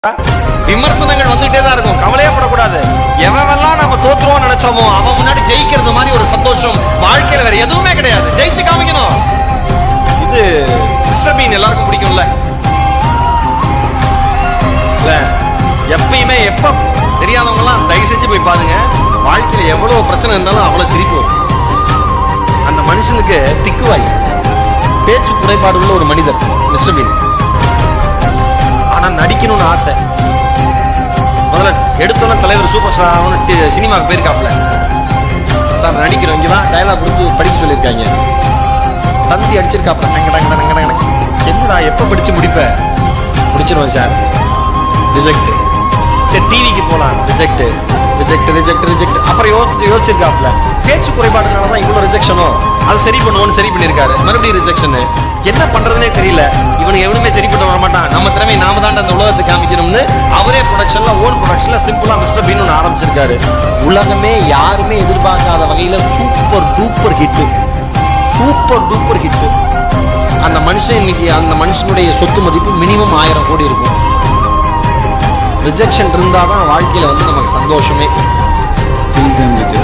விமர்சனங்கள் வந்துட்டே தான் இருக்கும் கவலையே படக்கூடாது எவெல்லாம் நம்ம தோத்துருவோம் நினைச்சோமோ அவன் முன்னாடி ஜெயிக்கிறது மாதிரி ஒரு சந்தோஷம் வாழ்க்கையில வேற எதுவுமே கிடையாது ஜெயிச்சு காமிக்கணும் இது மிஸ்டர் பீன் எல்லாருக்கும் பிடிக்கும்ல இல்ல எப்பயுமே எப்ப தெரியாதவங்க எல்லாம் தயவு செஞ்சு போய் பாருங்க வாழ்க்கையில எவ்வளவு பிரச்சனை இருந்தாலும் அவ்வளவு சிரிப்பு வரும். அந்த மனுஷனுக்கு திக்குவாய் பேச்சு குறைபாடு உள்ள ஒரு மனிதர் மிஸ்டர் பீன் ஆனா நடிக்கணும்னு ஆசை முதல்ல எடுத்தோன்னே தலைவர் சூப்பர் ஸ்டார் சினிமாவுக்கு போயிருக்காப்ல சார் நடிக்கிறோம் இங்கே தான் டயலாக் கொடுத்து படிக்க சொல்லியிருக்காங்க தந்தி அடிச்சிருக்காப்ல டங்க டங்க டங்க டங்க டங்க. என்னடா எப்போ படிச்சு முடிப்ப முடிச்சிருவேன் சார் ரிஜெக்ட் சரி டிவிக்கு போகலாம் ரிஜெக்ட் ரிஜெக்ட் ரிஜெக்ட் ரிஜெக்ட் அப்புறம் யோசிச்சு யோசிச்சிருக்காப்ல பேச்சு குறைபாடுனால தான் இவ்வளோ ரிஜெக்ஷனோ அதை சரி பண்ணுவோன்னு சரி பண்ணியிருக்காரு மறுபடியும் ரிஜெக்ஷன் என்ன பண்றதுனே தெரியல இவனுக்கு எவனுமே சரி பண்ண வர மாட்டான் நம்ம திறமை நாம தான் அந்த உலகத்துக்கு காமிக்கணும்னு அவரே ப்ரொடக்ஷன்ல ஓன் ப்ரொடக்ஷன்ல சிம்பிளா மிஸ்டர் பீன் ஒன்று ஆரம்பிச்சிருக்காரு உலகமே யாருமே எதிர்பார்க்காத வகையில super duper hit super duper hit அந்த மனுஷன் இன்னைக்கு அந்த மனுஷனுடைய சொத்து மதிப்பு மினிமம் ஆயிரம் கோடி இருக்கும் ரிஜெக்ஷன் இருந்தாதான் வாழ்க்கையில வந்து நமக்கு சந்தோஷமே Till then with